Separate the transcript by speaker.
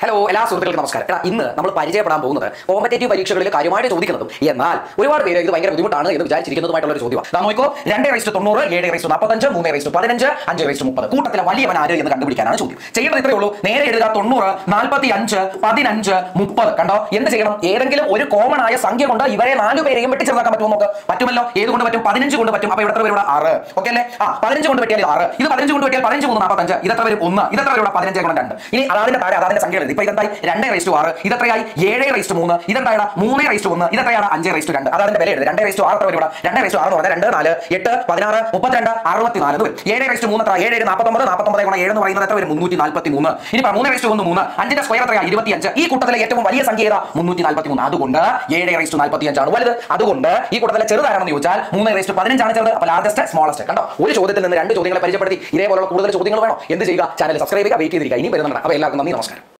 Speaker 1: hello എല്ലാ സുഹൃത്തുക്കൾക്കും നമസ്കാരം എടാ ഇന്ന് നമ്മൾ പരിചയപ്പെടാൻ പോകുന്നത് കോമ്പറ്റേറ്റീവ് പരീക്ഷകളിൽ കാര്യമായിട്ട് ചോദിക്കുന്നതും എന്നാൽ ഒരുപാട് പേര് ഇത് ഭയങ്കര ബുദ്ധിമുട്ടാണ് എന്ന് വിചാരിച്ചിരിക്കുന്നതുമായിട്ടുള്ള ഒരു ചോദ്യമാണ് ദാ നോക്കോ രണ്ട് റൈസ്റ്റ് തൊണ്ണൂറ് ഏഴ് റൈസ്റ്റ് നാൽപ്പത്തഞ്ച് മൂന്ന് റൈസ്റ്റ് പതിനഞ്ച് അഞ്ച് റൈസ്റ്റ് മുപ്പത് കൂട്ടത്തിലെ വലിയവൻ ആര് എന്ന് കണ്ടുപിടിക്കാനാണ് ചോദ്യം ചെയ്യേണ്ടത് ഇത്രയേ ഉള്ളൂ നേരെ എഴുതുക തൊണ്ണൂറ് നാൽപ്പത്തി അഞ്ച് പതിനഞ്ച് മുപ്പത് കണ്ടോ എന്ത് ചെയ്യണം ഏതെങ്കിലും ഒരു കോമൺ ആയ സംഖ്യ കൊണ്ട് ഇവരെ നാലു പേരെയും വെട്ടിച്ചേർക്കാൻ പറ്റുമോ നോക്ക് പറ്റുമല്ലോ ഏത് കൊണ്ട് പറ്റും പതിനഞ്ച് കൊണ്ട് പറ്റും അപ്പൊ ഇവിടെ എത്ര വരും ഇവിടെ ആറ് ഓക്കെ അല്ലേ ആ പതിനഞ്ച് കൊണ്ട് പറ്റിയാൽ ആറ് ഇത് പതിനഞ്ച് കൊണ്ട് പറ്റിയാൽ പതിനഞ്ച് മൂന്ന് നാൽപ്പത്തഞ്ച് ഇത് എത്ര വരും ഒന്ന് ഇത് എത്ര വരും ഇവിടെ പതിനഞ്ച് ഗുണം രണ്ട് ഇനി അതാതിന്റെ താഴെ അതാതിന്റെ സംഖ്യ എഴുതി ഇപ്പൊ ഇതെന്തായി രണ്ട് റൈസ്റ്റ് ആറ് ഇതെത്രയായി ഏഴ് റൈസ്റ്റ് മൂന്ന് ഇതെന്താണ് മൂന്ന് റൈസ്റ്റ് ഒന്ന് ഇതെത്രയാണ് അഞ്ച് റൈസ്റ്റ് രണ്ട് അതാതിന്റെ വില എഴുതി രണ്ട് റൈസ്റ്റ് ആറ് എത്ര വരും ഇവിടെ രണ്ട് റൈസ്റ്റ് ആറ് എന്ന് പറഞ്ഞാൽ രണ്ട് നാല് എട്ട് പതിനാറ് മുപ്പത്തിരണ്ട് അറുപത്തിനാല് എന്ന് വരും ഏഴ് റൈസ്റ്റ് മൂന്ന് എത്ര ഏഴ് ഏഴ് നാൽപ്പത്തൊമ്പത് നാൽപ്പത്തൊമ്പത് ഗുണം ഏഴ് എന്ന് പറയുന്നത് എത്ര വരും മുന്നൂറ്റി നാൽപ്പത്തി മൂന്ന് ഇനി പറ മൂന്ന് റൈസ്റ്റ് ഒന്ന് മൂന്ന് അഞ്ചിന്റെ സ്ക്വയർ എത്രയാണ് ഇരുപത്തി അഞ്ച് ഈ കൂട്ടത്തിലെ ഏറ്റവും വലിയ സംഖ്യ ഏതാ മുന്നൂറ്റി നാൽപ്പത്തി മൂന്ന് അതുകൊണ്ട് ഏഴ് റൈസ്റ്റ് നാൽപ്പത്തി അഞ്ചാണ് വലുത് അതുകൊണ്ട് ഈ കൂട്ടത്തിലെ ചെറുതാണെന്ന് ചോദിച്ചാൽ മൂന്ന് റൈസ്റ്റ് പതിനഞ്ചാണ് ചെറുത് അപ്പോൾ ലാർജസ്റ്റ് സ്മോളസ്റ്റ് കണ്ടോ ഒരു ചോദ്യത്തിൽ നിന്ന് രണ്ട് ചോദ്യങ്ങളെ പരിചയപ്പെടുത്തി ഇതേപോലുള്ള കൂടുതൽ ചോദ്യങ്ങൾ വേണോ എന്ത് ചെയ്യുക ചാനൽ സബ്സ്ക്രൈബ് ചെയ്യുക വെയിറ്റ് ചെയ്തിരിക്കുക ഇനി വരുന്നുണ്ട് അപ്പോൾ എല്ലാവർക്കും നന്ദി നമസ്കാരം